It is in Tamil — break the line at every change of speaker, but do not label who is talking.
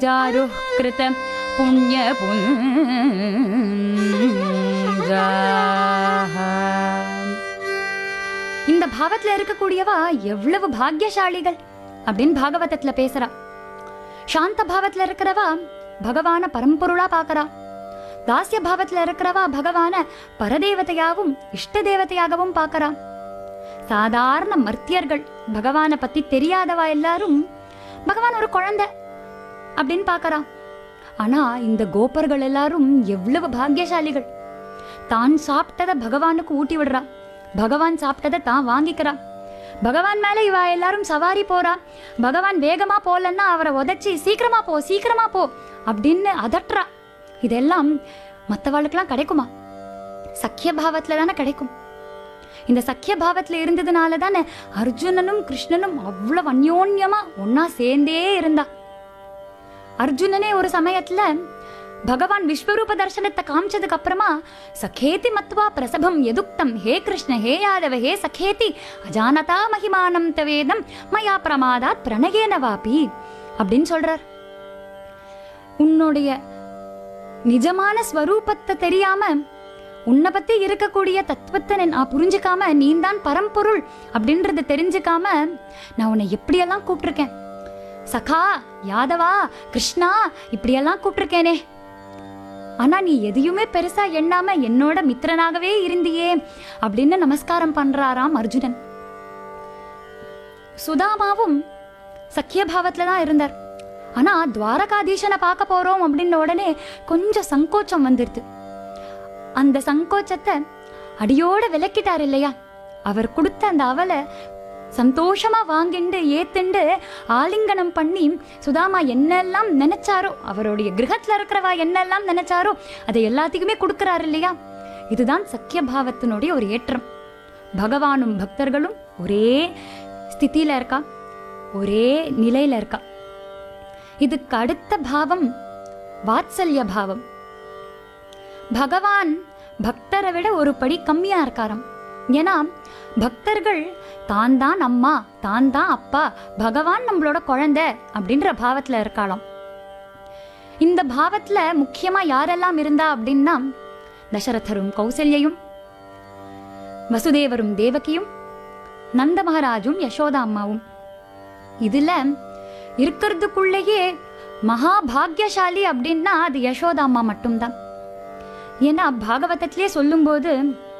चारुः कृत புண்ணியபுஞ்சாः இந்த பாவத்துல இருக்கக்கூடியவா எவ்வளவு பாக்கியசாலிகள் அப்படின்னு பாகவதத்துல பேசுறா சாந்த பாவத்துல இருக்கிறவா பகவான பரம்பொருளா பார்க்கறா தாஸ்ய பாவத்துல இருக்கிறவா பகவான பரதேவதையாவும் இஷ்ட தேவதையாகவும் பார்க்கறா சாதாரண மர்த்தியர்கள் பகவானை பத்தி தெரியாதவா எல்லாரும் பகவான் ஒரு குழந்தை அப்படின்னு பார்க்கறா ஆனா இந்த கோபர்கள் எல்லாரும் எவ்வளவு பாக்கியசாலிகள் தான் சாப்பிட்டதை பகவானுக்கு ஊட்டி விடுறா பகவான் சாப்பிட்டதை தான் வாங்கிக்கிறா பகவான் மேல இவ எல்லாரும் சவாரி போறா பகவான் வேகமா போலன்னா அவரை உதைச்சி சீக்கிரமா போ சீக்கிரமா போ அப்படின்னு அதட்டுறா இதெல்லாம் மற்றவாளுக்கெல்லாம் கிடைக்குமா சக்கிய பாவத்துல தானே கிடைக்கும் இந்த சக்கிய பாவத்துல இருந்ததுனால தானே அர்ஜுனனும் கிருஷ்ணனும் அவ்வளவு அந்யோன்யமா ஒன்னா சேர்ந்தே இருந்தா அர்ஜுனனே ஒரு சமயத்துல பகவான் விஸ்வரூப தர்சனத்தை காமிச்சதுக்கு அப்புறமா சகேதி மத்வா பிரசபம் எதுக்தம் ஹே கிருஷ்ண ஹே யாதவ ஹே சகேதி அஜானதா மகிமானம் தவேதம் மயா பிரமாதாத் பிரணயேன வாபி அப்படின்னு சொல்றார் உன்னுடைய நிஜமான ஸ்வரூபத்தை தெரியாம உன்னை பத்தி இருக்கக்கூடிய தத்துவத்தை நான் புரிஞ்சுக்காம நீந்தான் பரம்பொருள் அப்படின்றத தெரிஞ்சுக்காம நான் உன்னை எப்படியெல்லாம் கூப்பிட்டிருக்கேன் சகா யாதவா கிருஷ்ணா இப்படியெல்லாம் கூப்பிட்டிருக்கேனே ஆனா நீ எதையுமே பெருசா எண்ணாம என்னோட மித்திரனாகவே இருந்தியே அப்படின்னு நமஸ்காரம் பண்றாராம் அர்ஜுனன் சுதாமாவும் சக்கிய பாவத்துல தான் இருந்தார் ஆனா துவாரகாதீசனை பார்க்க போறோம் அப்படின்ன உடனே கொஞ்சம் சங்கோச்சம் வந்துடுது அந்த சங்கோச்சத்தை அடியோட விலக்கிட்டார் இல்லையா அவர் கொடுத்த அந்த அவலை சந்தோஷமா வாங்கிண்டு ஏத்துண்டு ஆலிங்கனம் பண்ணி சுதாமா என்னெல்லாம் நினைச்சாரோ அவருடைய கிரகத்துல இருக்கிறவா என்னெல்லாம் நினைச்சாரோ அதை எல்லாத்துக்குமே கொடுக்கறாரு இல்லையா இதுதான் சக்கிய பாவத்தினுடைய ஒரு ஏற்றம் பகவானும் பக்தர்களும் ஒரே ஸ்திதியில இருக்கா ஒரே நிலையில இருக்கா இதுக்கு அடுத்த பாவம் வாத்சல்ய பாவம் பகவான் பக்தரை விட ஒரு படி கம்மியா இருக்காராம் ஏன்னா பக்தர்கள் தான் தான் அம்மா தான் தான் அப்பா பகவான் நம்மளோட குழந்தை அப்படின்ற பாவத்துல இருக்காளாம் இந்த பாவத்துல முக்கியமா யாரெல்லாம் இருந்தா அப்படின்னா தசரதரும் கௌசல்யையும் வசுதேவரும் தேவகியும் நந்த மகாராஜும் யசோதா அம்மாவும் இதுல இருக்கிறதுக்குள்ளேயே மகா பாக்யசாலி அப்படின்னா அது யசோதா அம்மா மட்டும்தான் ஏன்னா பாகவதத்திலே சொல்லும்போது